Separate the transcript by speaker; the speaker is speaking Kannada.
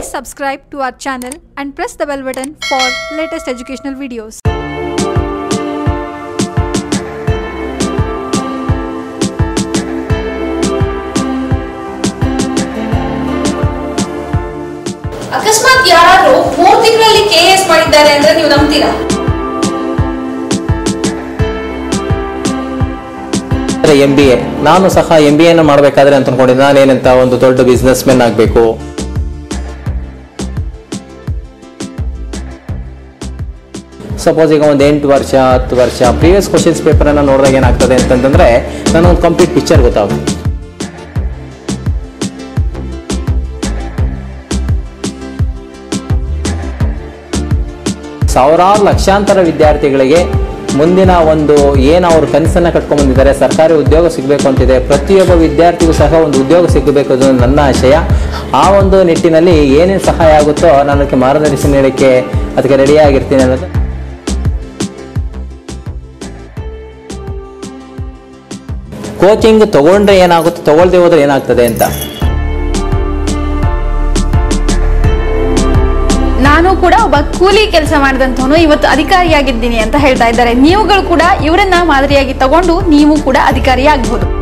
Speaker 1: Please subscribe to our channel and press the bell button for latest educational videos.
Speaker 2: ಅಕಸ್ಮಾತ್ ಯಾರಾದ್ರೂ ಮೂರ್ ತಿಂಗಳಲ್ಲಿ ಕೆ ಎಸ್ ಮಾಡಿದ್ದಾರೆ ಅಂದ್ರೆ ನೀವು ನಂಬ್ತೀರಾ
Speaker 3: ಎಂ ಬಿ ಎ ನಾನು ಸಹ ಎಂ ಬಿ ಎನ ಮಾಡಬೇಕಾದ್ರೆ ಅಂತ ಅನ್ಕೊಂಡಿದ್ದೆ ನಾನೇನಂತ ಒಂದು ದೊಡ್ಡ ಬಿಸ್ನೆಸ್ ಮೆನ್ ಆಗಬೇಕು ಸಪೋಸ್ ಈಗ ಒಂದು ಎಂಟು ವರ್ಷ ಹತ್ತು ವರ್ಷ ಪ್ರೀವಿಯಸ್ ಕ್ವಶನ್ಸ್ ಪೇಪರನ್ನು ನೋಡಿದಾಗ ಏನಾಗ್ತದೆ ಅಂತಂತಂದ್ರೆ ನನಗೊಂದು ಕಂಪ್ಲೀಟ್ ಪಿಕ್ಚರ್ ಗೊತ್ತಾಗುತ್ತೆ ಸಾವಿರಾರು ಲಕ್ಷಾಂತರ ವಿದ್ಯಾರ್ಥಿಗಳಿಗೆ ಮುಂದಿನ ಒಂದು ಏನು ಅವರು ಕನಸನ್ನು ಕಟ್ಕೊಂಡ್ ಬಂದಿದ್ದಾರೆ ಸರ್ಕಾರಿ ಉದ್ಯೋಗ ಸಿಗಬೇಕು ಅಂತಿದೆ ಪ್ರತಿಯೊಬ್ಬ ವಿದ್ಯಾರ್ಥಿಗೂ ಸಹ ಒಂದು ಉದ್ಯೋಗ ಸಿಗಬೇಕು ಅನ್ನೋದು ನನ್ನ ಆಶಯ ಆ ಒಂದು ನಿಟ್ಟಿನಲ್ಲಿ ಏನೇನು ಸಹಾಯ ಆಗುತ್ತೋ ನಾನು ಅದಕ್ಕೆ ಮಾರ್ಗದರ್ಶನ ನೀಡಕ್ಕೆ ಅದಕ್ಕೆ ರೆಡಿಯಾಗಿರ್ತೀನಿ ಅನ್ನೋದು ಕೋಚಿಂಗ್ ತಗೊಂಡ್ರೆ ಏನಾಗುತ್ತೆ ತಗೊಳ್ದೆ ಹೋದ್ರೆ ಏನಾಗ್ತದೆ ಅಂತ
Speaker 4: ನಾನು ಕೂಡ ಒಬ್ಬ ಕೂಲಿ ಕೆಲಸ ಮಾಡಿದಂಥವನು ಇವತ್ತು ಅಧಿಕಾರಿಯಾಗಿದ್ದೀನಿ ಅಂತ ಹೇಳ್ತಾ ಇದ್ದಾರೆ ನೀವುಗಳು ಕೂಡ ಇವರನ್ನ ಮಾದರಿಯಾಗಿ ತಗೊಂಡು ನೀವು ಕೂಡ ಅಧಿಕಾರಿಯಾಗಬಹುದು